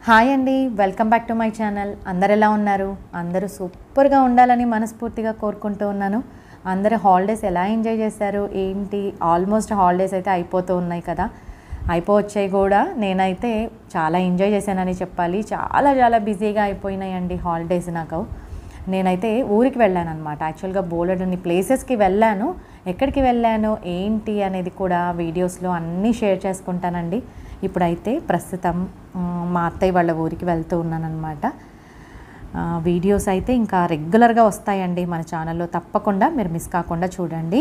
hi అండి welcome back to my channel అందరు ఎలా ఉన్నారు అందరూ సూపర్గా ఉండాలని మనస్ఫూర్తిగా కోరుకుంటూ ఉన్నాను అందరూ హాలిడేస్ ఎలా ఎంజాయ్ చేశారు ఏంటి ఆల్మోస్ట్ హాలిడేస్ అయితే అయిపోతూ ఉన్నాయి కదా అయిపోవచ్చాయి కూడా నేనైతే చాలా ఎంజాయ్ చేశానని చెప్పాలి చాలా చాలా బిజీగా అయిపోయినాయండి హాలిడేస్ నాకు నేనైతే ఊరికి వెళ్ళాను అనమాట యాక్చువల్గా బోలెడన్ని ప్లేసెస్కి వెళ్ళాను ఎక్కడికి వెళ్ళాను ఏంటి అనేది కూడా వీడియోస్లో అన్నీ షేర్ చేసుకుంటానండి ఇప్పుడైతే ప్రస్తుతం ఆ, మా అత్తయ్య వాళ్ళ ఊరికి వెళ్తూ ఉన్నానన్నమాట ఆ, వీడియోస్ అయితే ఇంకా రెగ్యులర్గా వస్తాయండి మన ఛానల్లో తప్పకుండా మీరు మిస్ కాకుండా చూడండి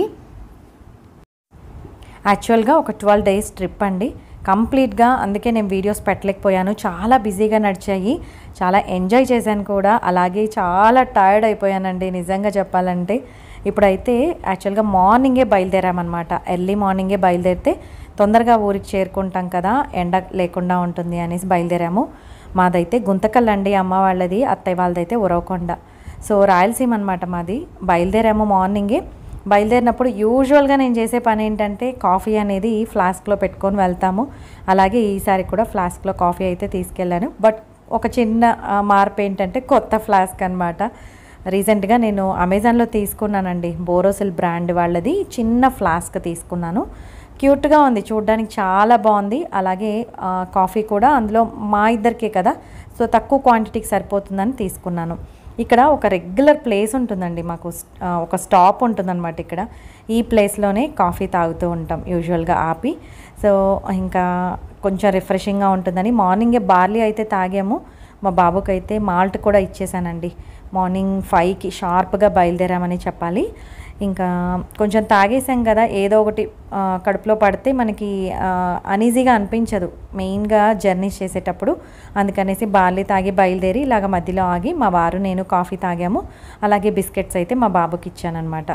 యాక్చువల్గా ఒక ట్వెల్వ్ డేస్ ట్రిప్ అండి కంప్లీట్గా అందుకే నేను వీడియోస్ పెట్టలేకపోయాను చాలా బిజీగా నడిచాయి చాలా ఎంజాయ్ చేశాను కూడా అలాగే చాలా టైర్డ్ అయిపోయానండి నిజంగా చెప్పాలంటే ఇప్పుడైతే యాక్చువల్గా మార్నింగే బయలుదేరామన్నమాట ఎర్లీ మార్నింగే బయలుదేరితే తొందరగా ఊరికి చేరుకుంటాం కదా ఎండ లేకుండా ఉంటుంది అనేసి బయలుదేరాము మాదైతే గుంతకల్ అండి అమ్మ వాళ్ళది అత్తయ్య వాళ్ళదైతే ఉరవకొండ సో రాయలసీమ అనమాట మాది బయలుదేరాము మార్నింగే బయలుదేరినప్పుడు యూజువల్గా నేను చేసే పని ఏంటంటే కాఫీ అనేది ఫ్లాస్క్లో పెట్టుకొని వెళ్తాము అలాగే ఈసారి కూడా ఫ్లాస్క్లో కాఫీ అయితే తీసుకెళ్ళాను బట్ ఒక చిన్న ఆ, మార్పు ఏంటంటే కొత్త ఫ్లాస్క్ అనమాట రీసెంట్గా నేను అమెజాన్లో తీసుకున్నానండి బోరోసిల్ బ్రాండ్ వాళ్ళది చిన్న ఫ్లాస్క్ తీసుకున్నాను క్యూట్గా ఉంది చూడడానికి చాలా బాగుంది అలాగే ఆ, కాఫీ కూడా అందులో మా ఇద్దరికే కదా సో తక్కువ క్వాంటిటీకి సరిపోతుందని తీసుకున్నాను ఇక్కడ ఒక రెగ్యులర్ ప్లేస్ ఉంటుందండి మాకు ఆ, ఒక స్టాప్ ఉంటుందన్నమాట ఇక్కడ ఈ ప్లేస్లోనే కాఫీ తాగుతూ ఉంటాం యూజువల్గా ఆపి సో ఇంకా కొంచెం రిఫ్రెషింగ్గా ఉంటుందని మార్నింగే బార్లీ అయితే తాగాము మా బాబుకి అయితే మాల్ట్ కూడా ఇచ్చేసానండి మార్నింగ్ ఫైవ్కి షార్ప్గా బయలుదేరామని చెప్పాలి ఇంకా కొంచెం తాగేసాం కదా ఏదో ఒకటి ఆ, కడుపులో పడితే మనకి అనీజీగా అనిపించదు మెయిన్గా జర్నీస్ చేసేటప్పుడు అందుకనేసి బార్లీ తాగి బయలుదేరి ఇలాగ మధ్యలో ఆగి మా వారు నేను కాఫీ తాగాము అలాగే బిస్కెట్స్ అయితే మా బాబుకి ఇచ్చానమాట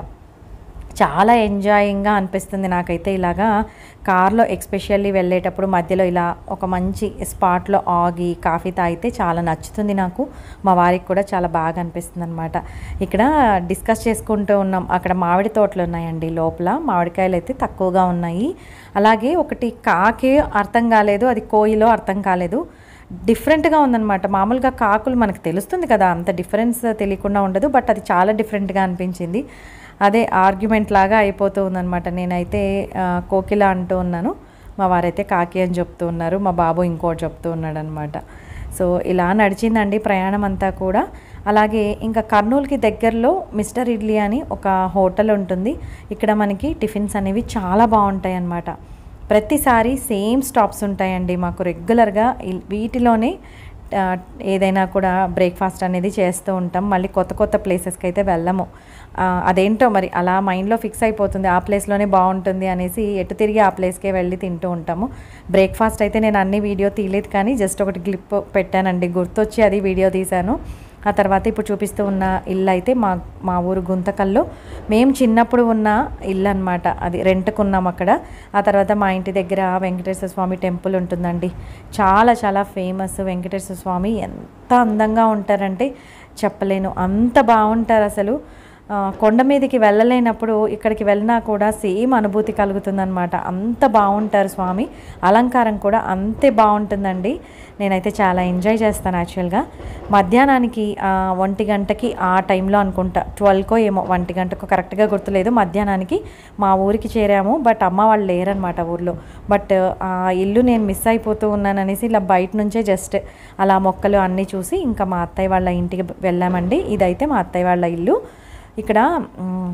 చాలా ఎంజాయింగ్గా అనిపిస్తుంది నాకైతే ఇలాగా కార్లో ఎక్స్పెషల్లీ వెళ్ళేటప్పుడు మధ్యలో ఇలా ఒక మంచి స్పాట్లో ఆగి కాఫీ తాగితే చాలా నచ్చుతుంది నాకు మా వారికి కూడా చాలా బాగా అనిపిస్తుంది అనమాట ఇక్కడ డిస్కస్ చేసుకుంటూ ఉన్నాం అక్కడ మామిడి తోటలు ఉన్నాయండి లోపల మామిడికాయలు అయితే తక్కువగా ఉన్నాయి అలాగే ఒకటి కాకి అర్థం కాలేదు అది కోయిలో అర్థం కాలేదు డిఫరెంట్గా ఉందన్నమాట మామూలుగా కాకులు మనకు తెలుస్తుంది కదా అంత డిఫరెన్స్ తెలియకుండా ఉండదు బట్ అది చాలా డిఫరెంట్గా అనిపించింది అదే ఆర్గ్యుమెంట్ లాగా అయిపోతూ ఉందన్నమాట నేనైతే ఆ, కోకిల అంటూ ఉన్నాను మా వారైతే కాకి అని చెప్తూ ఉన్నారు మా బాబు ఇంకోటి చెప్తూ ఉన్నాడు అనమాట సో ఇలా నడిచిందండి ప్రయాణం అంతా కూడా అలాగే ఇంకా కర్నూలుకి దగ్గరలో మిస్టర్ ఇడ్లీ అని ఒక హోటల్ ఉంటుంది ఇక్కడ మనకి టిఫిన్స్ అనేవి చాలా బాగుంటాయి అన్నమాట ప్రతిసారి సేమ్ స్టాప్స్ ఉంటాయండి మాకు రెగ్యులర్గా ఇల్- వీటిలోనే ఆ, ఏదైనా కూడా బ్రేక్ఫాస్ట్ అనేది చేస్తూ ఉంటాం మళ్ళీ కొత్త కొత్త ప్లేసెస్కి అయితే వెళ్ళము ఆ, అదేంటో మరి అలా మైండ్లో ఫిక్స్ అయిపోతుంది ఆ ప్లేస్లోనే బాగుంటుంది అనేసి ఎటు తిరిగి ఆ ప్లేస్కే వెళ్ళి తింటూ ఉంటాము బ్రేక్ఫాస్ట్ అయితే నేను అన్ని వీడియో తీయలేదు కానీ జస్ట్ ఒకటి క్లిప్ పెట్టానండి గుర్తొచ్చి అది వీడియో తీశాను ఆ తర్వాత ఇప్పుడు చూపిస్తూ ఉన్న ఇల్లు అయితే మా మా ఊరు గుంతకల్లో మేము చిన్నప్పుడు ఉన్న ఇల్లు అనమాట అది రెంట్కున్నాం అక్కడ ఆ తర్వాత మా ఇంటి దగ్గర వెంకటేశ్వర స్వామి టెంపుల్ ఉంటుందండి చాలా చాలా ఫేమస్ వెంకటేశ్వర స్వామి ఎంత అందంగా ఉంటారంటే చెప్పలేను అంత బాగుంటారు అసలు ఆ, కొండ మీదకి వెళ్ళలేనప్పుడు ఇక్కడికి వెళ్ళినా కూడా సేమ్ అనుభూతి కలుగుతుందన్నమాట అంత బాగుంటారు స్వామి అలంకారం కూడా అంతే బాగుంటుందండి నేనైతే చాలా ఎంజాయ్ చేస్తాను యాక్చువల్గా మధ్యాహ్నానికి ఆ, ఒంటి గంటకి ఆ టైంలో అనుకుంటా ట్వెల్వ్కో ఏమో ఒంటి గంటకో కరెక్ట్గా గుర్తులేదు మధ్యాహ్నానికి మా ఊరికి చేరాము బట్ అమ్మ వాళ్ళు లేరనమాట ఊర్లో బట్ ఆ ఇల్లు నేను మిస్ అయిపోతూ ఉన్నాను అనేసి ఇలా బయట నుంచే జస్ట్ అలా మొక్కలు అన్నీ చూసి ఇంకా మా అత్తయ్య వాళ్ళ ఇంటికి వెళ్ళామండి ఇదైతే మా అత్తయ్య వాళ్ళ ఇల్లు ఇక్కడ మ్,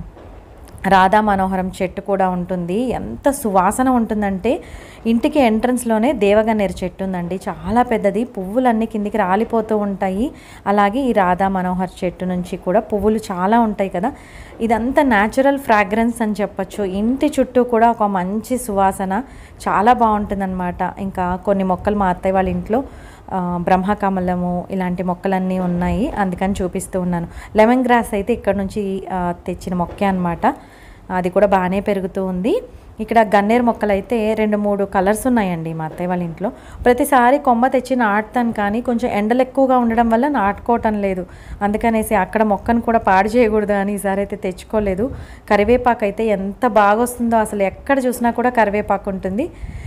రాధా మనోహరం చెట్టు కూడా ఉంటుంది ఎంత సువాసన ఉంటుందంటే ఇంటికి ఎంట్రన్స్లోనే దేవగన్నేరు చెట్టు ఉందండి చాలా పెద్దది పువ్వులన్నీ కిందికి రాలిపోతూ ఉంటాయి అలాగే ఈ రాధా మనోహర్ చెట్టు నుంచి కూడా పువ్వులు చాలా ఉంటాయి కదా ఇదంతా న్యాచురల్ ఫ్రాగ్రెన్స్ అని చెప్పొచ్చు ఇంటి చుట్టూ కూడా ఒక మంచి సువాసన చాలా బాగుంటుందన్నమాట ఇంకా కొన్ని మొక్కలు మా అత్తయ్య వాళ్ళ ఇంట్లో ఆ, బ్రహ్మకమలము ఇలాంటి మొక్కలన్నీ ఉన్నాయి అందుకని చూపిస్తూ ఉన్నాను లెమన్ గ్రాస్ అయితే ఇక్కడ నుంచి ఆ, తెచ్చిన మొక్కే అనమాట అది కూడా బాగానే పెరుగుతూ ఉంది ఇక్కడ గన్నేరు మొక్కలు అయితే రెండు మూడు కలర్స్ ఉన్నాయండి మా అత్తయ్య వాళ్ళ ఇంట్లో ప్రతిసారి కొమ్మ తెచ్చి నాటుతాను కానీ కొంచెం ఎండలు ఎక్కువగా ఉండడం వల్ల నాటుకోవటం లేదు అందుకనేసి అక్కడ మొక్కను కూడా పాడు చేయకూడదు అని ఈసారి అయితే తెచ్చుకోలేదు కరివేపాకు అయితే ఎంత బాగా వస్తుందో అసలు ఎక్కడ చూసినా కూడా కరివేపాకు ఉంటుంది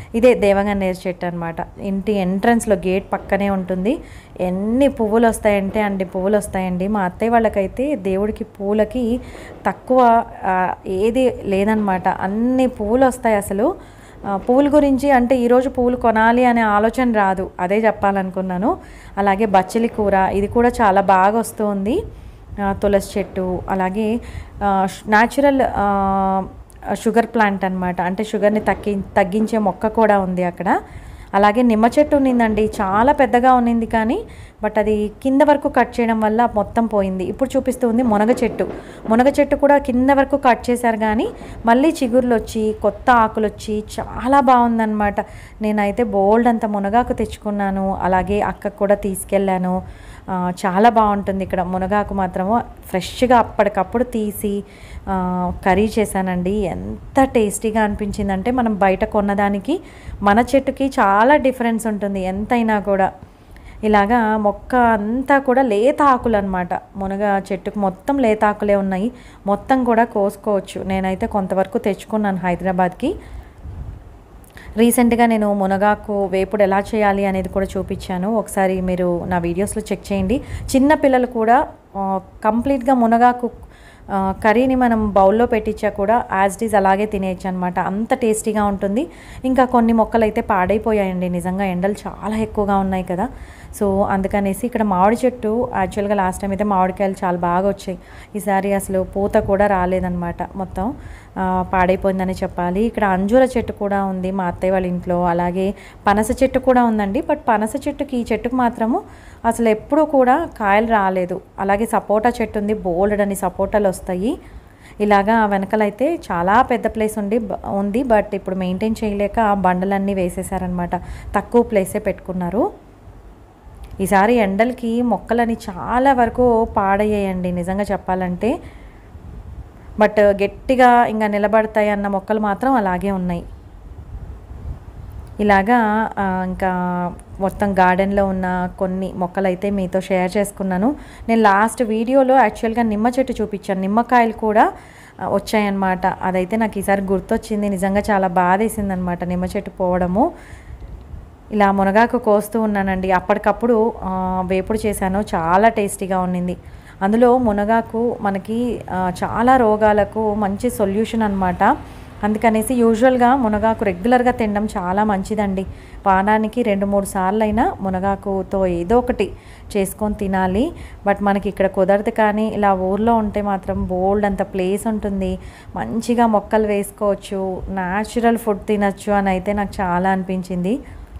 ఇదే దేవగన్నేరు చెట్టు అనమాట ఇంటి ఎంట్రన్స్లో గేట్ పక్కనే ఉంటుంది ఎన్ని పువ్వులు వస్తాయంటే అన్ని పువ్వులు వస్తాయండి మా అత్తయ్య వాళ్ళకైతే దేవుడికి పూలకి తక్కువ ఆ, ఏది లేదనమాట అన్ని పువ్వులు వస్తాయి అసలు ఆ, పువ్వుల గురించి అంటే ఈరోజు పువ్వులు కొనాలి అనే ఆలోచన రాదు అదే చెప్పాలనుకున్నాను అలాగే బచ్చలి కూర ఇది కూడా చాలా బాగా వస్తుంది ఆ, తులసి చెట్టు అలాగే న్యాచురల్ షుగర్ ప్లాంట్ అనమాట అంటే షుగర్ని తగ్గి తగ్గించే మొక్క కూడా ఉంది అక్కడ అలాగే నిమ్మ చెట్టు ఉన్నిందండి చాలా పెద్దగా ఉన్నింది కానీ బట్ అది కింద వరకు కట్ చేయడం వల్ల మొత్తం పోయింది ఇప్పుడు చూపిస్తుంది మునగ చెట్టు మునగ చెట్టు కూడా కింద వరకు కట్ చేశారు కానీ మళ్ళీ చిగుర్లు వచ్చి కొత్త ఆకులు వచ్చి చాలా బాగుందన్నమాట నేనైతే బోల్డ్ అంత మునగాకు తెచ్చుకున్నాను అలాగే అక్కకు కూడా తీసుకెళ్ళాను ఆ, చాలా బాగుంటుంది ఇక్కడ మునగాకు మాత్రము ఫ్రెష్గా అప్పటికప్పుడు తీసి ఆ, కర్రీ చేశానండి ఎంత టేస్టీగా అనిపించిందంటే మనం బయట కొన్నదానికి మన చెట్టుకి చాలా డిఫరెన్స్ ఉంటుంది ఎంతైనా కూడా ఇలాగా మొక్క అంతా కూడా లేత ఆకులు అనమాట మునగ చెట్టుకు మొత్తం లేత ఆకులే ఉన్నాయి మొత్తం కూడా కోసుకోవచ్చు నేనైతే కొంతవరకు తెచ్చుకున్నాను హైదరాబాద్కి రీసెంట్గా నేను మునగాకు వేపుడు ఎలా చేయాలి అనేది కూడా చూపించాను ఒకసారి మీరు నా వీడియోస్లో చెక్ చేయండి చిన్న పిల్లలు కూడా ఆ, కంప్లీట్గా మునగాకు ఆ, కర్రీని మనం బౌల్లో పెట్టించా కూడా యాజ్ ఇట్ ఈజ్ అలాగే తినేయచ్చు అనమాట అంత టేస్టీగా ఉంటుంది ఇంకా కొన్ని మొక్కలు అయితే పాడైపోయాయండి నిజంగా ఎండలు చాలా ఎక్కువగా ఉన్నాయి కదా సో అందుకనేసి ఇక్కడ మామిడి చెట్టు యాక్చువల్గా లాస్ట్ టైం అయితే మామిడికాయలు చాలా బాగా వచ్చాయి ఈసారి అసలు పూత కూడా రాలేదన్నమాట మొత్తం ఆ, పాడైపోయిందని చెప్పాలి ఇక్కడ అంజూర చెట్టు కూడా ఉంది మా అత్తయ్య వాళ్ళ ఇంట్లో అలాగే పనస చెట్టు కూడా ఉందండి బట్ పనస చెట్టుకి ఈ చెట్టుకు మాత్రము అసలు ఎప్పుడూ కూడా కాయలు రాలేదు అలాగే సపోటా చెట్టు ఉంది బోల్డ్ అని సపోటాలు వస్తాయి ఇలాగా వెనకలైతే చాలా పెద్ద ప్లేస్ ఉండి బ- ఉంది బట్ ఇప్పుడు మెయింటైన్ చేయలేక ఆ బండలన్నీ వేసేసారనమాట తక్కువ ప్లేసే పెట్టుకున్నారు ఈసారి ఎండలకి మొక్కలని చాలా వరకు పాడయ్యాయండి నిజంగా చెప్పాలంటే బట్ గట్టిగా ఇంకా నిలబడతాయి అన్న మొక్కలు మాత్రం అలాగే ఉన్నాయి ఇలాగా ఆ, ఇంకా మొత్తం గార్డెన్లో ఉన్న కొన్ని మొక్కలు అయితే మీతో షేర్ చేసుకున్నాను నేను లాస్ట్ వీడియోలో యాక్చువల్గా నిమ్మ చెట్టు చూపించాను నిమ్మకాయలు కూడా ఆ, వచ్చాయన్నమాట అదైతే నాకు ఈసారి గుర్తొచ్చింది నిజంగా చాలా బాధేసింది అనమాట నిమ్మ చెట్టు పోవడము ఇలా మునగాకు కోస్తూ ఉన్నానండి అప్పటికప్పుడు ఆ, వేపుడు చేశాను చాలా టేస్టీగా ఉండింది అందులో మునగాకు మనకి ఆ, చాలా రోగాలకు మంచి సొల్యూషన్ అనమాట అందుకనేసి యూజువల్గా మునగాకు రెగ్యులర్గా తినడం చాలా మంచిదండి వారానికి రెండు మూడు సార్లు అయినా మునగాకుతో ఏదో ఒకటి చేసుకొని తినాలి బట్ మనకి ఇక్కడ కుదరదు కానీ ఇలా ఊర్లో ఉంటే మాత్రం బోల్డ్ అంత ప్లేస్ ఉంటుంది మంచిగా మొక్కలు వేసుకోవచ్చు న్యాచురల్ ఫుడ్ తినచ్చు అని అయితే నాకు చాలా అనిపించింది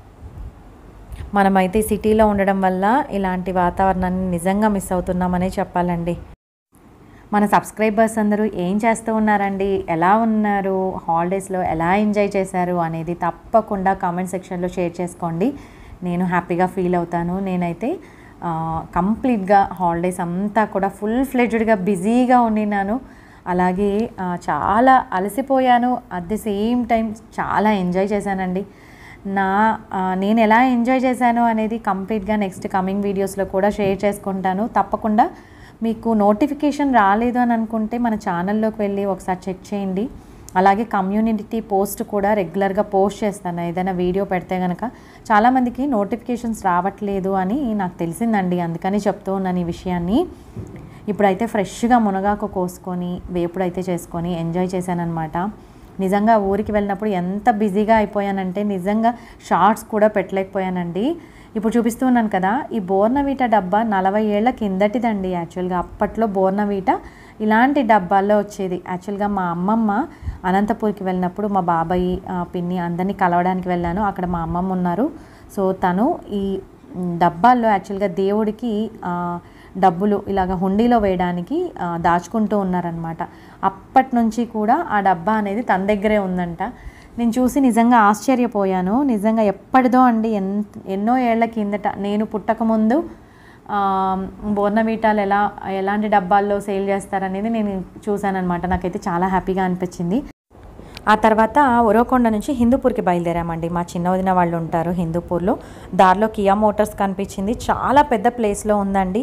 మనమైతే సిటీలో ఉండడం వల్ల ఇలాంటి వాతావరణాన్ని నిజంగా మిస్ అవుతున్నామనే చెప్పాలండి మన సబ్స్క్రైబర్స్ అందరూ ఏం చేస్తూ ఉన్నారండి ఎలా ఉన్నారు హాలిడేస్లో ఎలా ఎంజాయ్ చేశారు అనేది తప్పకుండా కామెంట్ సెక్షన్లో షేర్ చేసుకోండి నేను హ్యాపీగా ఫీల్ అవుతాను నేనైతే ఆ, కంప్లీట్గా హాలిడేస్ అంతా కూడా ఫుల్ ఫ్లెడ్జ్డ్గా బిజీగా ఉండినాను అలాగే ఆ, చాలా అలసిపోయాను అట్ ది సేమ్ టైం చాలా ఎంజాయ్ చేశానండి నా ఆ, నేను ఎలా ఎంజాయ్ చేశాను అనేది కంప్లీట్గా నెక్స్ట్ కమింగ్ వీడియోస్లో కూడా షేర్ చేసుకుంటాను తప్పకుండా మీకు నోటిఫికేషన్ రాలేదు అని అనుకుంటే మన ఛానల్లోకి వెళ్ళి ఒకసారి చెక్ చేయండి అలాగే కమ్యూనిటీ పోస్ట్ కూడా రెగ్యులర్గా పోస్ట్ చేస్తాను ఏదైనా వీడియో పెడితే కనుక చాలామందికి నోటిఫికేషన్స్ రావట్లేదు అని నాకు తెలిసిందండి అందుకని చెప్తూ ఉన్నాను ఈ విషయాన్ని ఇప్పుడైతే ఫ్రెష్గా మునగాకు కోసుకొని వేపుడైతే చేసుకొని ఎంజాయ్ చేశానన్నమాట నిజంగా ఊరికి వెళ్ళినప్పుడు ఎంత బిజీగా అయిపోయానంటే నిజంగా షార్ట్స్ కూడా పెట్టలేకపోయానండి ఇప్పుడు చూపిస్తూ ఉన్నాను కదా ఈ బోర్నవీట డబ్బా నలభై ఏళ్ల కిందటిదండి యాక్చువల్గా అప్పట్లో బోర్నవీట ఇలాంటి డబ్బాల్లో వచ్చేది యాక్చువల్గా మా అమ్మమ్మ అనంతపూర్కి వెళ్ళినప్పుడు మా బాబాయ్ ఆ, పిన్ని అందరినీ కలవడానికి వెళ్ళాను అక్కడ మా అమ్మమ్మ ఉన్నారు సో తను ఈ మ్, డబ్బాల్లో యాక్చువల్గా దేవుడికి ఆ, డబ్బులు ఇలాగ హుండీలో వేయడానికి ఆ, దాచుకుంటూ ఉన్నారనమాట అప్పటి నుంచి కూడా ఆ డబ్బా అనేది తన దగ్గరే ఉందంట నేను చూసి నిజంగా ఆశ్చర్యపోయాను నిజంగా ఎప్పటిదో అండి ఎన్ ఎన్నో ఏళ్ల కిందట నేను పుట్టకముందు బోర్నవీటాలు ఎలా ఎలాంటి డబ్బాల్లో సేల్ చేస్తారనేది నేను చూశానమాట నాకైతే చాలా హ్యాపీగా అనిపించింది ఆ తర్వాత ఉరవకొండ నుంచి హిందూపూర్కి బయలుదేరామండి మా చిన్న వదిన వాళ్ళు ఉంటారు హిందూపూర్లో దారిలో కియా మోటార్స్ కనిపించింది చాలా పెద్ద ప్లేస్లో ఉందండి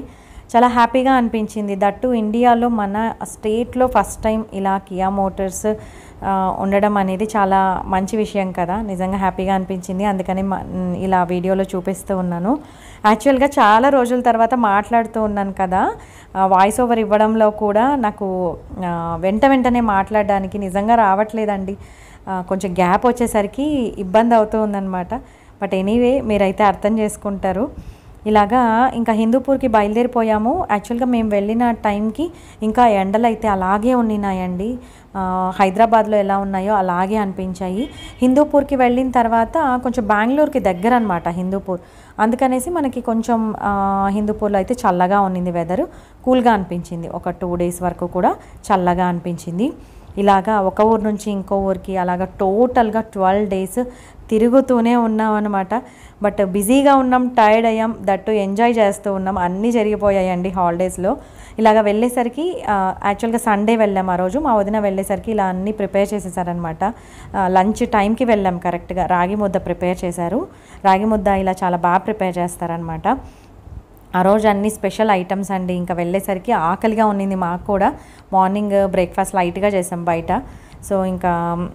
చాలా హ్యాపీగా అనిపించింది దట్టు ఇండియాలో మన స్టేట్లో ఫస్ట్ టైం ఇలా కియా మోటార్స్ ఆ, ఉండడం అనేది చాలా మంచి విషయం కదా నిజంగా హ్యాపీగా అనిపించింది అందుకని మ- ఇలా వీడియోలో చూపిస్తూ ఉన్నాను యాక్చువల్గా చాలా రోజుల తర్వాత మాట్లాడుతూ ఉన్నాను కదా వాయిస్ ఓవర్ ఇవ్వడంలో కూడా నాకు ఆ, వెంట వెంటనే మాట్లాడడానికి నిజంగా రావట్లేదండి ఆ, కొంచెం గ్యాప్ వచ్చేసరికి ఇబ్బంది అవుతూ ఉందన్నమాట బట్ ఎనీవే మీరైతే అర్థం చేసుకుంటారు ఇలాగా ఇంకా హిందూపూర్కి బయలుదేరిపోయాము యాక్చువల్గా మేము వెళ్ళిన టైంకి ఇంకా ఎండలు అయితే అలాగే ఉండినాయండి ఆ, హైదరాబాద్లో ఎలా ఉన్నాయో అలాగే అనిపించాయి హిందూపూర్కి వెళ్ళిన తర్వాత కొంచెం బెంగళూరుకి దగ్గర అనమాట హిందూపూర్ అందుకనేసి మనకి కొంచెం ఆ, హిందూపూర్లో అయితే చల్లగా ఉన్నింది వెదర్ కూల్గా అనిపించింది ఒక టూ డేస్ వరకు కూడా చల్లగా అనిపించింది ఇలాగా ఒక ఊరు నుంచి ఇంకో ఊరికి అలాగా టోటల్గా ట్వెల్వ్ డేస్ తిరుగుతూనే ఉన్నాం అనమాట బట్ బిజీగా ఉన్నాం టైర్డ్ అయ్యాం దట్టు ఎంజాయ్ చేస్తూ ఉన్నాం అన్నీ జరిగిపోయాయండి హాలిడేస్లో ఇలాగ వెళ్ళేసరికి యాక్చువల్గా సండే వెళ్ళాం ఆ రోజు మా వదిన వెళ్ళేసరికి ఇలా అన్నీ ప్రిపేర్ చేసేసారనమాట లంచ్ టైంకి వెళ్ళాం కరెక్ట్గా రాగి ముద్ద ప్రిపేర్ చేశారు రాగి ముద్ద ఇలా చాలా బాగా ప్రిపేర్ చేస్తారనమాట ఆ రోజు అన్ని స్పెషల్ ఐటమ్స్ అండి ఇంకా వెళ్ళేసరికి ఆకలిగా ఉన్నింది మాకు కూడా మార్నింగ్ బ్రేక్ఫాస్ట్ లైట్గా చేసాం బయట సో ఇంకా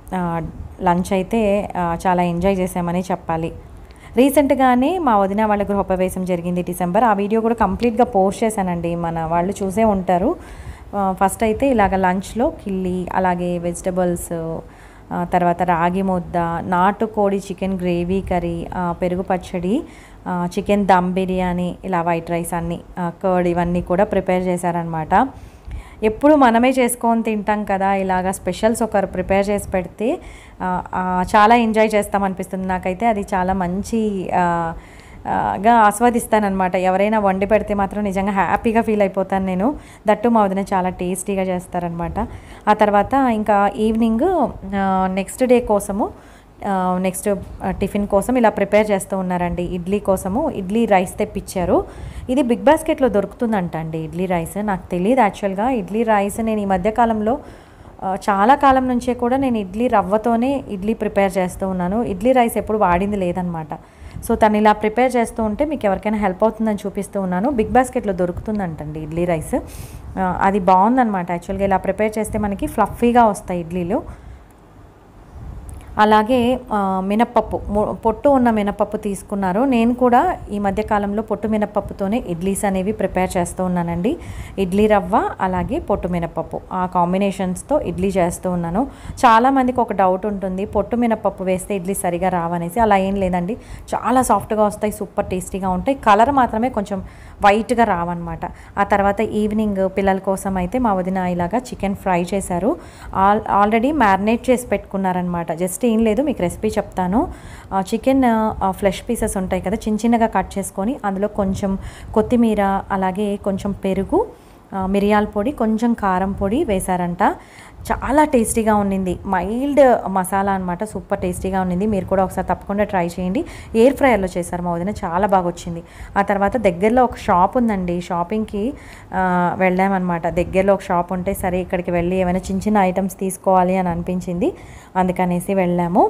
లంచ్ అయితే ఆ, చాలా ఎంజాయ్ చేసామని చెప్పాలి రీసెంట్గానే మా వదిన వాళ్ళ గృహప్రవేశం జరిగింది డిసెంబర్ ఆ వీడియో కూడా కంప్లీట్గా పోస్ట్ చేశానండి మన వాళ్ళు చూసే ఉంటారు ఫస్ట్ అయితే ఇలాగ లంచ్లో కిల్లి అలాగే వెజిటబుల్స్ ఆ, తర్వాత రాగి ముద్ద నాటుకోడి చికెన్ గ్రేవీ కర్రీ ఆ, పెరుగు పచ్చడి ఆ, చికెన్ దమ్ బిర్యానీ ఇలా వైట్ రైస్ అన్నీ ఆ, కర్డ్ ఇవన్నీ కూడా ప్రిపేర్ చేశారనమాట ఎప్పుడు మనమే చేసుకొని తింటాం కదా ఇలాగ స్పెషల్స్ ఒకరు ప్రిపేర్ చేసి పెడితే ఆ, ఆ, చాలా ఎంజాయ్ చేస్తాం అనిపిస్తుంది నాకైతే అది చాలా మంచి ఆ, ఆ, గా ఆస్వాదిస్తానమాట ఎవరైనా వండి పెడితే మాత్రం నిజంగా హ్యాపీగా ఫీల్ అయిపోతాను నేను దట్టు మా వదిన చాలా టేస్టీగా చేస్తారనమాట ఆ తర్వాత ఇంకా ఈవినింగ్ నెక్స్ట్ డే కోసము నెక్స్ట్ టిఫిన్ కోసం ఇలా ప్రిపేర్ చేస్తూ ఉన్నారండి ఇడ్లీ కోసము ఇడ్లీ రైస్ తెప్పించారు ఇది బిగ్ బాస్కెట్లో దొరుకుతుందంట అండి ఇడ్లీ రైస్ నాకు తెలియదు యాక్చువల్గా ఇడ్లీ రైస్ నేను ఈ మధ్యకాలంలో ఆ, చాలా కాలం నుంచే కూడా నేను ఇడ్లీ రవ్వతోనే ఇడ్లీ ప్రిపేర్ చేస్తూ ఉన్నాను ఇడ్లీ రైస్ ఎప్పుడు వాడింది లేదనమాట సో తను ఇలా ప్రిపేర్ చేస్తూ ఉంటే మీకు ఎవరికైనా హెల్ప్ అవుతుందని చూపిస్తూ ఉన్నాను బిగ్ బాస్కెట్లో దొరుకుతుందంటండి ఇడ్లీ రైస్ ఆ, అది బాగుందన్నమాట యాక్చువల్గా ఇలా ప్రిపేర్ చేస్తే మనకి ఫ్లఫీగా వస్తాయి ఇడ్లీలు అలాగే ఆ, మినప్పప్పు ము- పొట్టు ఉన్న మినప్పప్పు తీసుకున్నారు నేను కూడా ఈ మధ్య కాలంలో పొట్టు మినప్పప్పుతోనే ఇడ్లీస్ అనేవి ప్రిపేర్ చేస్తూ ఉన్నానండి ఇడ్లీ రవ్వ అలాగే పొట్టు మినప్పప్పు ఆ కాంబినేషన్స్తో ఇడ్లీ చేస్తూ ఉన్నాను చాలామందికి ఒక డౌట్ ఉంటుంది పొట్టు మినప్పప్పు వేస్తే ఇడ్లీ సరిగా రావనేసి అలా ఏం లేదండి చాలా సాఫ్ట్గా వస్తాయి సూపర్ టేస్టీగా ఉంటాయి కలర్ మాత్రమే కొంచెం వైట్గా రావన్నమాట ఆ తర్వాత ఈవినింగ్ పిల్లల కోసం అయితే మా వదిన ఇలాగా చికెన్ ఫ్రై చేశారు ఆల్ ఆల్రెడీ మ్యారినేట్ చేసి పెట్టుకున్నారనమాట జస్ట్ ఏం లేదు మీకు రెసిపీ చెప్తాను చికెన్ ఫ్లెష్ పీసెస్ ఉంటాయి కదా చిన్న చిన్నగా కట్ చేసుకొని అందులో కొంచెం కొత్తిమీర అలాగే కొంచెం పెరుగు ఆ, మిరియాల పొడి కొంచెం కారం పొడి వేశారంట చాలా టేస్టీగా ఉండింది మైల్డ్ మసాలా అనమాట సూపర్ టేస్టీగా ఉండింది మీరు కూడా ఒకసారి తప్పకుండా ట్రై చేయండి ఎయిర్ ఫ్రైయర్లో చేశారు మా వదిన చాలా బాగా వచ్చింది ఆ తర్వాత దగ్గరలో ఒక షాప్ ఉందండి షాపింగ్కి ఆ, వెళ్ళామన్నమాట దగ్గరలో ఒక షాప్ ఉంటే సరే ఇక్కడికి వెళ్ళి ఏమైనా చిన్న చిన్న ఐటమ్స్ తీసుకోవాలి అని అనిపించింది అందుకనేసి వెళ్ళాము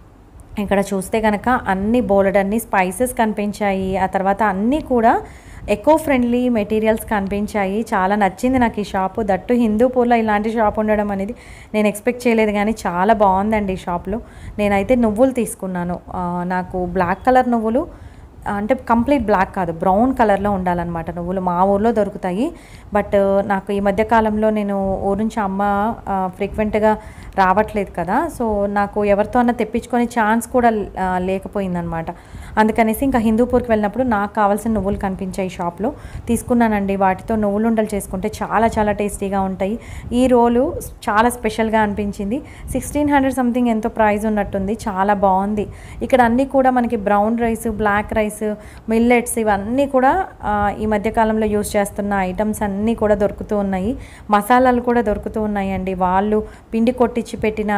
ఇక్కడ చూస్తే కనుక అన్ని బోలెడ్ అన్ని స్పైసెస్ కనిపించాయి ఆ తర్వాత అన్నీ కూడా ఎకో ఫ్రెండ్లీ మెటీరియల్స్ కనిపించాయి చాలా నచ్చింది నాకు ఈ షాపు దట్టు హిందూపూర్లో ఇలాంటి షాప్ ఉండడం అనేది నేను ఎక్స్పెక్ట్ చేయలేదు కానీ చాలా బాగుందండి ఈ షాప్లో నేనైతే నువ్వులు తీసుకున్నాను ఆ, నాకు బ్లాక్ కలర్ నువ్వులు అంటే కంప్లీట్ బ్లాక్ కాదు బ్రౌన్ కలర్లో ఉండాలన్నమాట నువ్వులు మా ఊర్లో దొరుకుతాయి బట్ నాకు ఈ మధ్య కాలంలో నేను ఊరు నుంచి అమ్మ ఫ్రీక్వెంట్గా రావట్లేదు కదా సో నాకు ఎవరితో అన్న తెప్పించుకొని ఛాన్స్ కూడా ఆ, లేకపోయిందనమాట అందుకనేసి ఇంకా హిందూపూర్కి వెళ్ళినప్పుడు నాకు కావాల్సిన నువ్వులు కనిపించాయి షాప్లో తీసుకున్నానండి వాటితో నువ్వులు ఉండలు చేసుకుంటే చాలా చాలా టేస్టీగా ఉంటాయి ఈ రోలు చాలా స్పెషల్గా అనిపించింది సిక్స్టీన్ హండ్రెడ్ సంథింగ్ ఎంతో ప్రైస్ ఉన్నట్టుంది చాలా బాగుంది ఇక్కడ అన్నీ కూడా మనకి brown rice black rice millets ఇవన్నీ కూడా ఆ, ఈ మధ్యకాలంలో యూస్ చేస్తున్న ఐటమ్స్ అన్నీ కూడా దొరుకుతూ ఉన్నాయి మసాలాలు కూడా దొరుకుతూ ఉన్నాయండి వాళ్ళు పిండి కొట్టించి పెట్టిన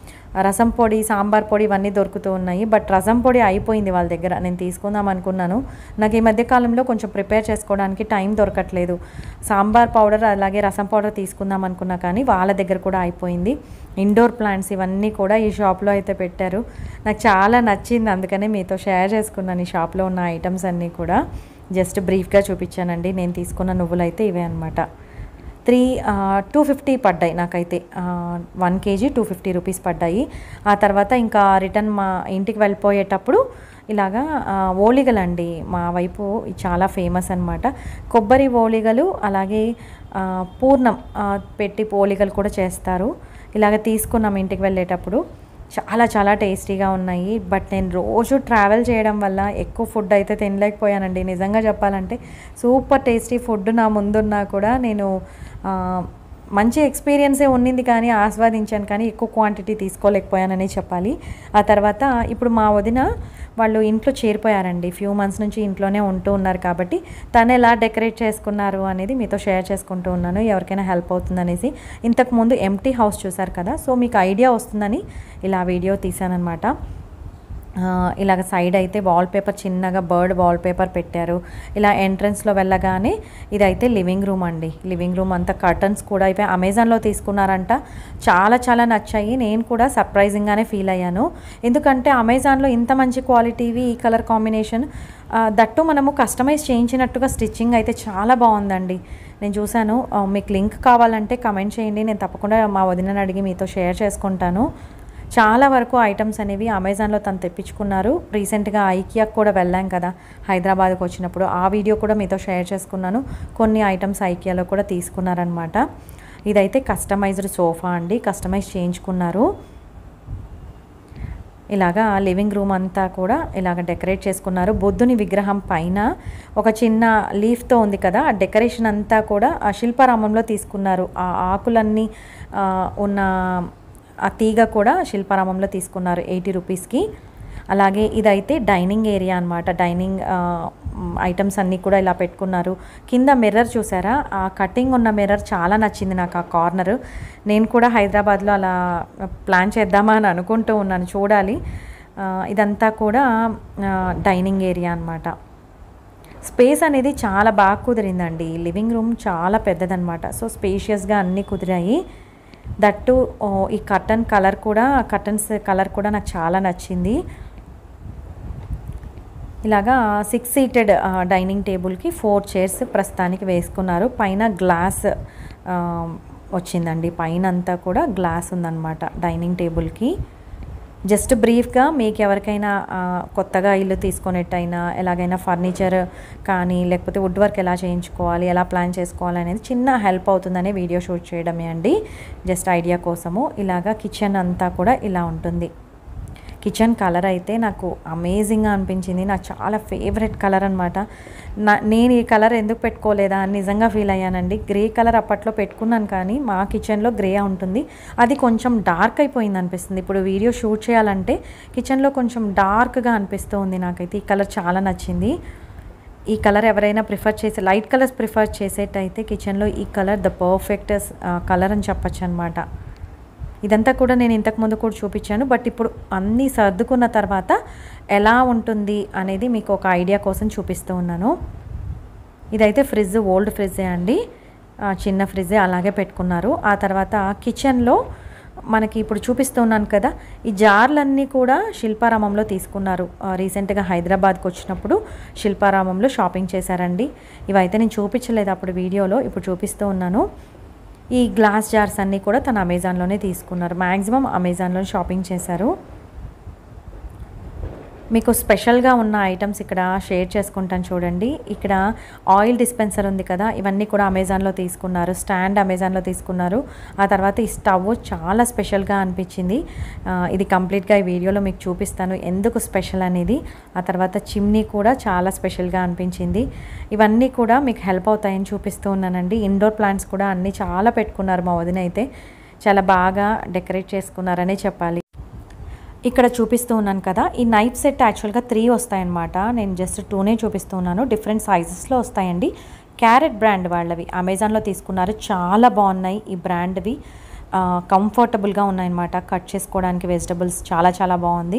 రసం పొడి సాంబార్ పొడి ఇవన్నీ దొరుకుతూ ఉన్నాయి బట్ రసం పొడి అయిపోయింది వాళ్ళ దగ్గర నేను తీసుకుందాం అనుకున్నాను నాకు ఈ మధ్య కాలంలో కొంచెం ప్రిపేర్ చేసుకోవడానికి టైం దొరకట్లేదు సాంబార్ పౌడర్ అలాగే రసం పౌడర్ తీసుకుందాం అనుకున్నా కానీ వాళ్ళ దగ్గర కూడా అయిపోయింది ఇండోర్ ప్లాంట్స్ ఇవన్నీ కూడా ఈ షాప్లో అయితే పెట్టారు నాకు చాలా నచ్చింది అందుకనే మీతో షేర్ చేసుకున్నాను ఈ షాప్లో ఉన్న ఐటమ్స్ అన్నీ కూడా జస్ట్ బ్రీఫ్గా చూపించానండి నేను తీసుకున్న నువ్వులు అయితే ఇవే అనమాట త్రీ టూ ఫిఫ్టీ పడ్డాయి నాకైతే one kg two fifty rupees పడ్డాయి ఆ తర్వాత ఇంకా రిటర్న్ మా ఇంటికి వెళ్ళిపోయేటప్పుడు ఇలాగా ఆ, ఓలిగలండి మా వైపు ఇది చాలా ఫేమస్ అనమాట కొబ్బరి ఓలిగలు అలాగే ఆ, పూర్ణం ఆ, పెట్టి ఓలిగలు కూడా చేస్తారు ఇలాగ తీసుకున్నాం ఇంటికి వెళ్ళేటప్పుడు చాలా చాలా టేస్టీగా ఉన్నాయి బట్ నేను రోజు ట్రావెల్ చేయడం వల్ల ఎక్కువ ఫుడ్ అయితే తినలేకపోయానండి నిజంగా చెప్పాలంటే సూపర్ టేస్టీ ఫుడ్ నా ముందున్నా కూడా నేను ఆ, మంచి ఎక్స్పీరియన్సే ఉన్నింది కానీ ఆస్వాదించాను కానీ ఎక్కువ క్వాంటిటీ తీసుకోలేకపోయానని చెప్పాలి ఆ తర్వాత ఇప్పుడు మా వదిన వాళ్ళు ఇంట్లో చేరిపోయారండి ఫ్యూ మంత్స్ నుంచి ఇంట్లోనే ఉంటూ ఉన్నారు కాబట్టి తను ఎలా డెకరేట్ చేసుకున్నారు అనేది మీతో షేర్ చేసుకుంటూ ఉన్నాను ఎవరికైనా హెల్ప్ అవుతుందనేసి ఇంతకు ముందు ఎంటీ హౌస్ చూసారు కదా సో మీకు ఐడియా వస్తుందని ఇలా వీడియో తీశానమాట ఆ, ఇలాగ సైడ్ అయితే వాల్ పేపర్ చిన్నగా బర్డ్ వాల్ పేపర్ పెట్టారు ఇలా ఎంట్రన్స్లో వెళ్ళగానే ఇదైతే లివింగ్ రూమ్ అండి లివింగ్ రూమ్ అంతా కర్టన్స్ కూడా ఇవి అమెజాన్లో తీసుకున్నారంట చాలా చాలా నచ్చాయి నేను కూడా సర్ప్రైజింగ్గానే ఫీల్ అయ్యాను ఎందుకంటే అమెజాన్లో ఇంత మంచి క్వాలిటీవి ఈ కలర్ కాంబినేషన్ ఆ, దట్టు మనము కస్టమైజ్ చేయించినట్టుగా స్టిచ్చింగ్ అయితే చాలా బాగుందండి నేను చూశాను ఆ, మీకు లింక్ కావాలంటే కమెంట్ చేయండి నేను తప్పకుండా మా వదినని అడిగి మీతో షేర్ చేసుకుంటాను చాలా వరకు ఐటమ్స్ అనేవి అమెజాన్లో తను తెప్పించుకున్నారు రీసెంట్గా ఐకియాకి కూడా వెళ్ళాం కదా హైదరాబాద్కి వచ్చినప్పుడు ఆ వీడియో కూడా మీతో షేర్ చేసుకున్నాను కొన్ని ఐటమ్స్ ఐకియాలో కూడా తీసుకున్నారనమాట ఇదైతే కస్టమైజ్డ్ సోఫా అండి కస్టమైజ్ చేయించుకున్నారు ఇలాగా లివింగ్ రూమ్ అంతా కూడా ఇలాగ డెకరేట్ చేసుకున్నారు బుద్ధుని విగ్రహం పైన ఒక చిన్న లీఫ్తో ఉంది కదా ఆ డెకరేషన్ అంతా కూడా ఆ శిల్పారామంలో తీసుకున్నారు ఆ ఆకులన్నీ ఆ, ఉన్న ఆ తీగ కూడా శిల్పారామంలో తీసుకున్నారు ఎయిటీ రూపీస్కి అలాగే ఇదైతే డైనింగ్ ఏరియా అనమాట డైనింగ్ ఐటమ్స్ అన్నీ కూడా ఇలా పెట్టుకున్నారు కింద మిర్రర్ చూసారా ఆ కటింగ్ ఉన్న మిర్రర్ చాలా నచ్చింది నాకు ఆ కార్నర్ నేను కూడా హైదరాబాద్లో అలా ప్లాన్ చేద్దామా అని అనుకుంటూ ఉన్నాను చూడాలి ఆ, ఇదంతా కూడా డైనింగ్ ఏరియా అనమాట స్పేస్ అనేది చాలా బాగా కుదిరిందండి లివింగ్ రూమ్ చాలా పెద్దదన్నమాట సో స్పేషియస్గా అన్నీ కుదిరాయి దట్టు ఓ, ఈ కర్టన్ కలర్ కూడా కర్టన్స్ కలర్ కూడా నాకు చాలా నచ్చింది ఇలాగా సిక్స్ సీటెడ్ డైనింగ్ టేబుల్కి ఫోర్ చైర్స్ ప్రస్తుతానికి వేసుకున్నారు పైన గ్లాస్ ఆ, వచ్చిందండి పైన అంతా కూడా గ్లాస్ ఉందన్నమాట డైనింగ్ టేబుల్కి జస్ట్ బ్రీఫ్గా మీకు ఎవరికైనా ఆ, కొత్తగా ఇల్లు తీసుకునేట్టయినా ఎలాగైనా ఫర్నిచర్ కానీ లేకపోతే వుడ్ వర్క్ ఎలా చేయించుకోవాలి ఎలా ప్లాన్ చేసుకోవాలి అనేది చిన్న హెల్ప్ అవుతుందనే వీడియో షూట్ చేయడమే అండి జస్ట్ ఐడియా కోసము ఇలాగా కిచెన్ అంతా కూడా ఇలా ఉంటుంది కిచెన్ కలర్ అయితే నాకు అమేజింగ్గా అనిపించింది నాకు చాలా ఫేవరెట్ కలర్ అనమాట నా నేను ఈ కలర్ ఎందుకు పెట్టుకోలేదా అని నిజంగా ఫీల్ అయ్యానండి గ్రే కలర్ అప్పట్లో పెట్టుకున్నాను కానీ మా కిచెన్లో గ్రే ఉంటుంది అది కొంచెం డార్క్ అయిపోయింది అనిపిస్తుంది ఇప్పుడు వీడియో షూట్ చేయాలంటే కిచెన్లో కొంచెం డార్క్గా అనిపిస్తూ ఉంది నాకైతే ఈ కలర్ చాలా నచ్చింది ఈ కలర్ ఎవరైనా ప్రిఫర్ చేసే లైట్ కలర్స్ ప్రిఫర్ చేసేటైతే కిచెన్లో ఈ కలర్ ద పర్ఫెక్ట్ కలర్ అని చెప్పచ్చు అనమాట ఇదంతా కూడా నేను ఇంతకుముందు కూడా చూపించాను బట్ ఇప్పుడు అన్నీ సర్దుకున్న తర్వాత ఎలా ఉంటుంది అనేది మీకు ఒక ఐడియా కోసం చూపిస్తూ ఉన్నాను ఇదైతే ఫ్రిడ్జ్ ఓల్డ్ ఫ్రిడ్జే అండి ఆ, చిన్న ఫ్రిడ్జే అలాగే పెట్టుకున్నారు ఆ తర్వాత కిచెన్లో మనకి ఇప్పుడు చూపిస్తున్నాను కదా ఈ జార్లన్నీ కూడా శిల్పారామంలో తీసుకున్నారు ఆ, రీసెంట్గా హైదరాబాద్కి వచ్చినప్పుడు శిల్పారామంలో షాపింగ్ చేశారండి ఇవైతే నేను చూపించలేదు అప్పుడు వీడియోలో ఇప్పుడు చూపిస్తూ ఉన్నాను ఈ గ్లాస్ జార్స్ అన్నీ కూడా తను అమెజాన్లోనే తీసుకున్నారు మ్యాక్సిమం అమెజాన్లో షాపింగ్ చేశారు మీకు స్పెషల్గా ఉన్న ఐటమ్స్ ఇక్కడ షేర్ చేసుకుంటాను చూడండి ఇక్కడ ఆయిల్ డిస్పెన్సర్ ఉంది కదా ఇవన్నీ కూడా అమెజాన్లో తీసుకున్నారు స్టాండ్ అమెజాన్లో తీసుకున్నారు ఆ తర్వాత ఈ స్టవ్ చాలా స్పెషల్గా అనిపించింది ఆ, ఇది కంప్లీట్గా ఈ వీడియోలో మీకు చూపిస్తాను ఎందుకు స్పెషల్ అనేది ఆ తర్వాత చిమ్నీ కూడా చాలా స్పెషల్గా అనిపించింది ఇవన్నీ కూడా మీకు హెల్ప్ అవుతాయని చూపిస్తూ ఉన్నానండి ఇండోర్ ప్లాంట్స్ కూడా అన్నీ చాలా పెట్టుకున్నారు మా వదిన అయితే చాలా బాగా డెకరేట్ చేసుకున్నారనే చెప్పాలి ఇక్కడ చూపిస్తూ ఉన్నాను కదా ఈ నైఫ్ సెట్ యాక్చువల్గా త్రీ వస్తాయన్నమాట నేను జస్ట్ టూనే చూపిస్తూ ఉన్నాను డిఫరెంట్ సైజెస్లో వస్తాయండి క్యారెట్ బ్రాండ్ వాళ్ళవి అమెజాన్లో తీసుకున్నారు చాలా బాగున్నాయి ఈ బ్రాండ్వి కంఫర్టబుల్గా ఉన్నాయన్నమాట కట్ చేసుకోవడానికి వెజిటబుల్స్ చాలా చాలా బాగుంది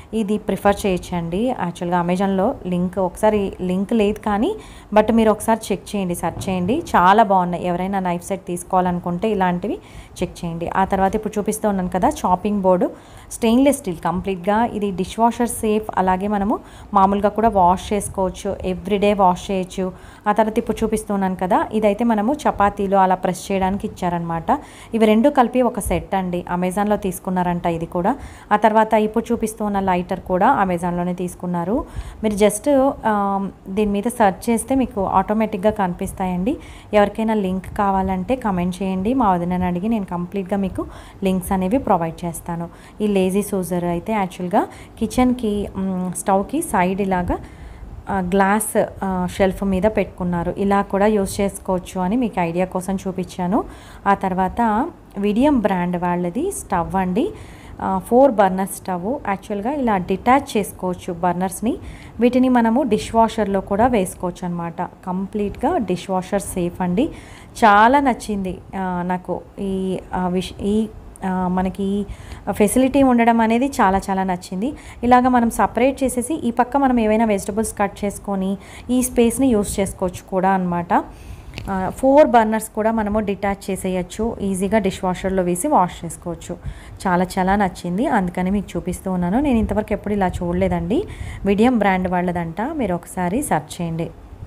ఇది ప్రిఫర్ చేయొచ్చండి యాక్చువల్గా అమెజాన్లో లింక్ ఒకసారి లింక్ లేదు కానీ బట్ మీరు ఒకసారి చెక్ చేయండి సెర్చ్ చేయండి చాలా బాగున్నాయి ఎవరైనా నైఫ్ సెట్ తీసుకోవాలనుకుంటే ఇలాంటివి చెక్ చేయండి ఆ తర్వాత ఇప్పుడు చూపిస్తూ ఉన్నాను కదా చాపింగ్ బోర్డు స్టెయిన్లెస్ స్టీల్ కంప్లీట్గా ఇది డిష్ వాషర్ సేఫ్ అలాగే మనము మామూలుగా కూడా వాష్ చేసుకోవచ్చు ఎవ్రీడే వాష్ చేయొచ్చు ఆ తర్వాత ఇప్పుడు చూపిస్తున్నాను కదా ఇదైతే మనము చపాతీలు అలా ప్రెస్ చేయడానికి ఇచ్చారనమాట ఇవి రెండు కలిపి ఒక సెట్ అండి అమెజాన్లో తీసుకున్నారంట ఇది కూడా ఆ తర్వాత ఇప్పుడు చూపిస్తూ ఉన్న లైటర్ కూడా అమెజాన్లోనే తీసుకున్నారు మీరు జస్ట్ దీని మీద సెర్చ్ చేస్తే మీకు ఆటోమేటిక్గా కనిపిస్తాయండి ఎవరికైనా లింక్ కావాలంటే కమెంట్ చేయండి మా వదినని అడిగి నేను కంప్లీట్గా మీకు లింక్స్ అనేవి ప్రొవైడ్ చేస్తాను ఈ లేజీ సూజర్ అయితే యాక్చువల్గా కిచెన్కి స్టవ్కి సైడ్ ఇలాగా ఆ, గ్లాస్ ఆ, షెల్ఫ్ మీద పెట్టుకున్నారు ఇలా కూడా యూస్ చేసుకోవచ్చు అని మీకు ఐడియా కోసం చూపించాను ఆ తర్వాత విడియం బ్రాండ్ వాళ్ళది స్టవ్ అండి ఫోర్ బర్నర్ స్టవ్ యాక్చువల్గా ఇలా డిటాచ్ చేసుకోవచ్చు బర్నర్స్ని వీటిని మనము డిష్ వాషర్లో కూడా వేసుకోవచ్చు అనమాట కంప్లీట్గా డిష్ వాషర్ సేఫ్ అండి చాలా నచ్చింది ఆ, నాకు ఈ ఆ, విష్ ఈ ఆ, మనకి ఫెసిలిటీ ఉండడం అనేది చాలా చాలా నచ్చింది ఇలాగ మనం సపరేట్ చేసేసి ఈ పక్క మనం ఏవైనా వెజిటబుల్స్ కట్ చేసుకొని ఈ స్పేస్ని యూస్ చేసుకోవచ్చు కూడా అనమాట ఫోర్ బర్నర్స్ కూడా మనము డిటాచ్ చేసేయచ్చు ఈజీగా డిష్ వాషర్లో వేసి వాష్ చేసుకోవచ్చు చాలా చాలా నచ్చింది అందుకని మీకు చూపిస్తూ ఉన్నాను నేను ఇంతవరకు ఎప్పుడు ఇలా చూడలేదండి మీడియం బ్రాండ్ వాళ్ళదంట మీరు ఒకసారి సెర్చ్ చేయండి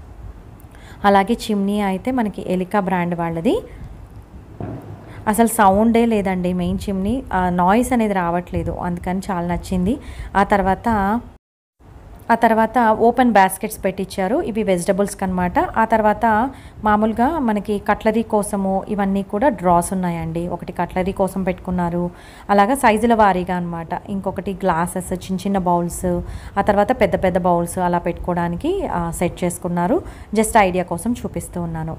అలాగే చిమ్నీ అయితే మనకి ఎలికా బ్రాండ్ వాళ్ళది అసలు సౌండే లేదండి మెయిన్ చిమ్నీ నాయిస్ అనేది రావట్లేదు అందుకని చాలా నచ్చింది ఆ తర్వాత ఆ తర్వాత ఓపెన్ బాస్కెట్స్ పెట్టించారు ఇవి వెజిటబుల్స్కి అనమాట ఆ తర్వాత మామూలుగా మనకి కట్లరీ కోసము ఇవన్నీ కూడా డ్రాస్ ఉన్నాయండి ఒకటి కట్లరీ కోసం పెట్టుకున్నారు అలాగా సైజుల వారీగా అనమాట ఇంకొకటి గ్లాసెస్ చిన్న చిన్న బౌల్స్ ఆ తర్వాత పెద్ద పెద్ద బౌల్స్ అలా పెట్టుకోవడానికి సెట్ చేసుకున్నారు జస్ట్ ఐడియా కోసం చూపిస్తూ ఉన్నాను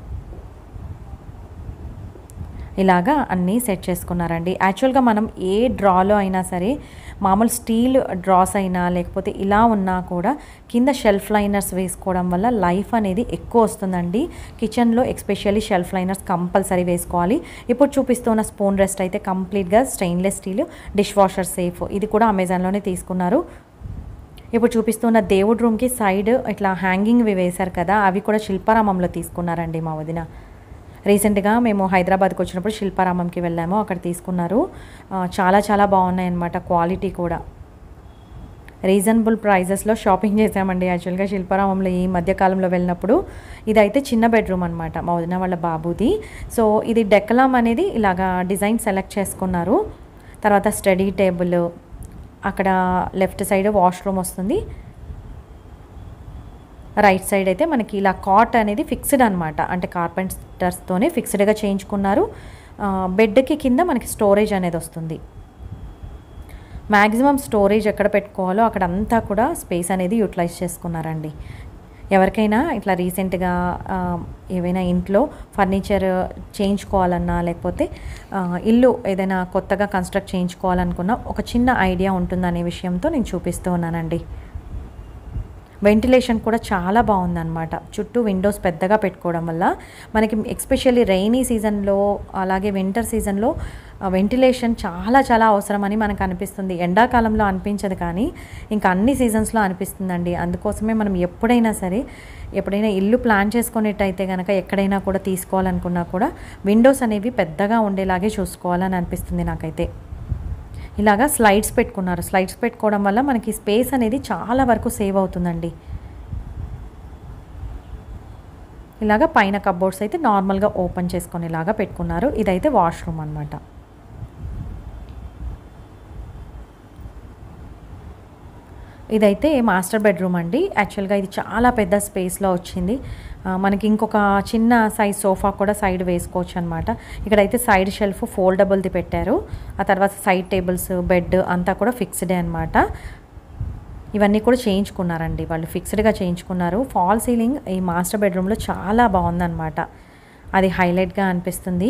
ఇలాగా అన్నీ సెట్ చేసుకున్నారండి యాక్చువల్గా మనం ఏ డ్రాలో అయినా సరే మామూలు స్టీల్ డ్రాస్ అయినా లేకపోతే ఇలా ఉన్నా కూడా కింద షెల్ఫ్ లైనర్స్ వేసుకోవడం వల్ల లైఫ్ అనేది ఎక్కువ వస్తుందండి కిచెన్లో ఎక్స్పెషల్లీ షెల్ఫ్ లైనర్స్ కంపల్సరీ వేసుకోవాలి ఇప్పుడు చూపిస్తున్న స్పూన్ రెస్ట్ అయితే కంప్లీట్గా stainless steel dish washer safe ఇది కూడా అమెజాన్లోనే తీసుకున్నారు ఇప్పుడు చూపిస్తున్న దేవుడి రూమ్కి సైడ్ ఇట్లా హ్యాంగింగ్వి వేశారు కదా అవి కూడా శిల్పారామంలో తీసుకున్నారండి మా వదిన రీసెంట్గా మేము హైదరాబాద్కి వచ్చినప్పుడు శిల్పారామంకి వెళ్ళాము అక్కడ తీసుకున్నారు ఆ, చాలా చాలా బాగున్నాయి అన్నమాట క్వాలిటీ కూడా రీజనబుల్ ప్రైజెస్లో షాపింగ్ చేసామండి యాక్చువల్గా శిల్పారామంలో ఈ మధ్యకాలంలో వెళ్ళినప్పుడు ఇదైతే చిన్న బెడ్రూమ్ అనమాట మా వదిన వాళ్ళ బాబుది సో ఇది డెక్కలాం అనేది ఇలాగా డిజైన్ సెలెక్ట్ చేసుకున్నారు తర్వాత స్టడీ టేబుల్ అక్కడ లెఫ్ట్ సైడ్ వాష్రూమ్ వస్తుంది రైట్ సైడ్ అయితే మనకి ఇలా కాట్ అనేది ఫిక్స్డ్ అనమాట అంటే కార్పెంటర్స్తోనే ఫిక్స్డ్గా చేయించుకున్నారు ఆ, బెడ్కి కింద మనకి స్టోరేజ్ అనేది వస్తుంది మ్యాక్సిమం స్టోరేజ్ ఎక్కడ పెట్టుకోవాలో అక్కడ అంతా కూడా స్పేస్ అనేది యూటిలైజ్ చేసుకున్నారండి ఎవరికైనా ఇట్లా రీసెంట్గా ఆ, ఏవైనా ఇంట్లో ఫర్నిచర్ చేయించుకోవాలన్నా లేకపోతే ఆ, ఇల్లు ఏదైనా కొత్తగా కన్స్ట్రక్ట్ చేయించుకోవాలనుకున్నా ఒక చిన్న ఐడియా ఉంటుందనే విషయంతో నేను చూపిస్తూ ఉన్నానండి వెంటిలేషన్ కూడా చాలా బాగుందన్నమాట చుట్టూ విండోస్ పెద్దగా పెట్టుకోవడం వల్ల మనకి ఎక్స్పెషల్లీ రైనీ సీజన్లో అలాగే వింటర్ సీజన్లో వెంటిలేషన్ చాలా చాలా అవసరమని మనకు అనిపిస్తుంది ఎండాకాలంలో అనిపించదు కానీ ఇంకా అన్ని సీజన్స్లో అనిపిస్తుందండి అందుకోసమే మనం ఎప్పుడైనా సరే ఎప్పుడైనా ఇల్లు ప్లాన్ చేసుకునేట్టయితే కనుక ఎక్కడైనా కూడా తీసుకోవాలనుకున్నా కూడా విండోస్ అనేవి పెద్దగా ఉండేలాగే చూసుకోవాలని అనిపిస్తుంది నాకైతే ఇలాగా స్లైడ్స్ పెట్టుకున్నారు స్లైడ్స్ పెట్టుకోవడం వల్ల మనకి స్పేస్ అనేది చాలా వరకు సేవ్ అవుతుందండి ఇలాగా పైన కబోర్డ్స్ అయితే నార్మల్గా ఓపెన్ చేసుకునేలాగా పెట్టుకున్నారు ఇదైతే వాష్రూమ్ అనమాట ఇదైతే మాస్టర్ బెడ్రూమ్ అండి యాక్చువల్గా ఇది చాలా పెద్ద స్పేస్లో వచ్చింది ఆ, మనకి ఇంకొక చిన్న సైజ్ సోఫా కూడా సైడ్ వేసుకోవచ్చు అనమాట ఇక్కడైతే సైడ్ షెల్ఫ్ ఫోల్డబుల్ది పెట్టారు ఆ తర్వాత సైడ్ టేబుల్స్ బెడ్ అంతా కూడా ఫిక్స్డే అనమాట ఇవన్నీ కూడా చేయించుకున్నారండి వాళ్ళు ఫిక్స్డ్గా చేయించుకున్నారు ఫాల్ సీలింగ్ ఈ మాస్టర్ బెడ్రూమ్లో చాలా బాగుందన్నమాట అది హైలైట్గా అనిపిస్తుంది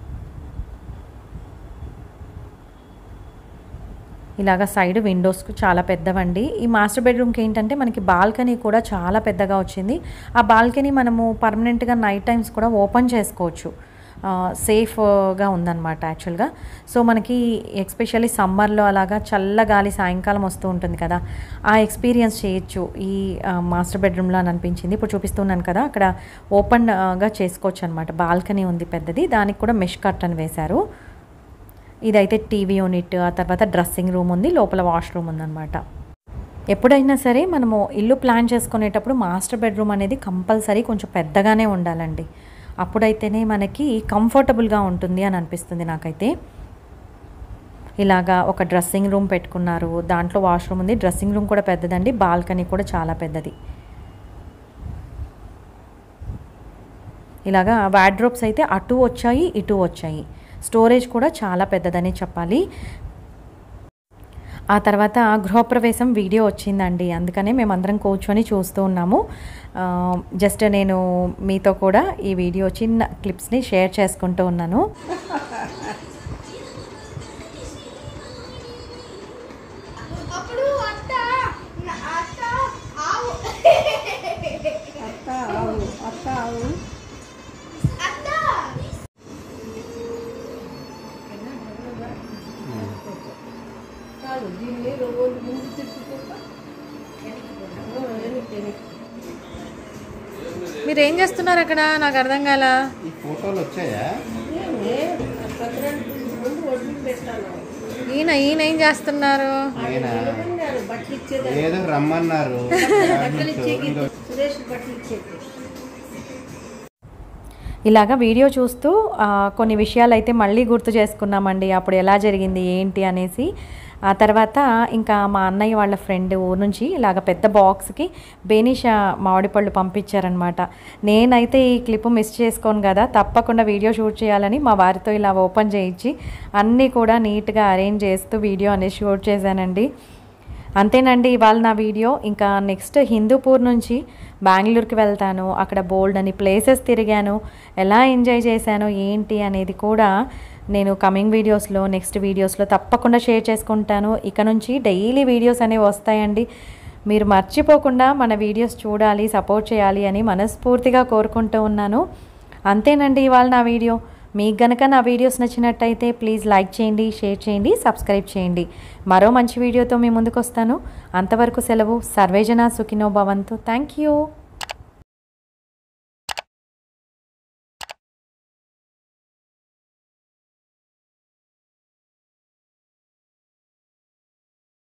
ఇలాగ సైడ్ విండోస్ చాలా పెద్దవండి ఈ మాస్టర్ బెడ్రూమ్కి ఏంటంటే మనకి బాల్కనీ కూడా చాలా పెద్దగా వచ్చింది ఆ బాల్కనీ మనము పర్మనెంట్గా నైట్ టైమ్స్ కూడా ఓపెన్ చేసుకోవచ్చు సేఫ్గా ఉందన్నమాట యాక్చువల్గా సో మనకి ఎస్పెషల్లీ సమ్మర్లో అలాగా చల్ల గాలి సాయంకాలం వస్తూ ఉంటుంది కదా ఆ ఎక్స్పీరియన్స్ చేయొచ్చు ఈ ఆ, మాస్టర్ బెడ్రూమ్లో అని అనిపించింది ఇప్పుడు చూపిస్తున్నాను కదా అక్కడ ఓపెన్గా చేసుకోవచ్చు అనమాట బాల్కనీ ఉంది పెద్దది దానికి కూడా మెష్ కర్టన్ వేశారు ఇదైతే టీవీ యూనిట్ ఆ తర్వాత డ్రెస్సింగ్ రూమ్ ఉంది లోపల వాష్రూమ్ ఉందన్నమాట ఎప్పుడైనా సరే మనము ఇల్లు ప్లాన్ చేసుకునేటప్పుడు మాస్టర్ బెడ్రూమ్ అనేది కంపల్సరీ కొంచెం పెద్దగానే ఉండాలండి అప్పుడైతేనే మనకి కంఫర్టబుల్గా ఉంటుంది అని అనిపిస్తుంది నాకైతే ఇలాగా ఒక డ్రెస్సింగ్ రూమ్ పెట్టుకున్నారు దాంట్లో వాష్రూమ్ ఉంది డ్రెస్సింగ్ రూమ్ కూడా పెద్దదండి బాల్కనీ కూడా చాలా పెద్దది ఇలాగా వాడ్రోబ్స్ అయితే అటు వచ్చాయి ఇటు వచ్చాయి స్టోరేజ్ కూడా చాలా పెద్దదని చెప్పాలి ఆ తర్వాత గృహప్రవేశం వీడియో వచ్చిందండి అందుకనే మేమందరం కూర్చొని చూస్తూ ఉన్నాము ఆ, జస్ట్ నేను మీతో కూడా ఈ వీడియో చిన్న క్లిప్స్ని షేర్ చేసుకుంటూ ఉన్నాను అప్పుడు అత్త నా అత్త ఆవు అత్త ఆవు అత్త ఆవు అత్త కాదు దీన్ని రోజు ముందు తిప్పుకుంటా వెనక్కి వెనక్కి మీరు ఏం చేస్తున్నారు అక్కడ నాకు అర్థం కాల ఈ ఫోటోలు వచ్చాయా ఏమే సంక్రాంతి ముందు ఒడ్డు పెట్టాను ఈయన ఈయన ఏం చేస్తున్నారు ఆయన నిలబడినారు బట్టలు ఇచ్చేదాన్ని ఏదో రమ్మన్నారు బట్టలు ఇచ్చేకి సురేష్ బట్టలు ఇచ్చేకి ఇలాగా వీడియో చూస్తూ ఆ, కొన్ని విషయాలు అయితే మళ్ళీ గుర్తు చేసుకున్నామండి అప్పుడు ఎలా జరిగింది ఏంటి అనేసి ఆ తర్వాత ఇంకా మా అన్నయ్య వాళ్ళ ఫ్రెండ్ ఊరు నుంచి ఇలాగ పెద్ద బాక్స్కి బేనిషా మామిడి పళ్ళు పంపించారనమాట నేనైతే ఈ క్లిప్ మిస్ చేసుకోను కదా తప్పకుండా వీడియో షూట్ చేయాలని మా వారితో ఇలా ఓపెన్ చేయించి అన్నీ కూడా నీట్గా అరేంజ్ చేస్తూ వీడియో అనేది షూట్ చేశానండి అంతేనండి ఇవాళ నా వీడియో ఇంకా నెక్స్ట్ హిందూపూర్ నుంచి బెంగళూరుకి వెళ్తాను అక్కడ బోల్డ్ అని ప్లేసెస్ తిరిగాను ఎలా ఎంజాయ్ చేశాను ఏంటి అనేది కూడా నేను కమింగ్ వీడియోస్లో నెక్స్ట్ వీడియోస్లో తప్పకుండా షేర్ చేసుకుంటాను ఇక నుంచి డైలీ వీడియోస్ అనేవి వస్తాయండి మీరు మర్చిపోకుండా మన వీడియోస్ చూడాలి సపోర్ట్ చేయాలి అని మనస్ఫూర్తిగా కోరుకుంటూ ఉన్నాను అంతేనండి ఇవాళ నా వీడియో మీకు గనక నా వీడియోస్ నచ్చినట్టయితే ప్లీజ్ లైక్ చేయండి షేర్ చేయండి సబ్స్క్రైబ్ చేయండి మరో మంచి వీడియోతో మీ ముందుకు వస్తాను అంతవరకు సెలవు సర్వేజన సుఖినో భవంతు థ్యాంక్ యూ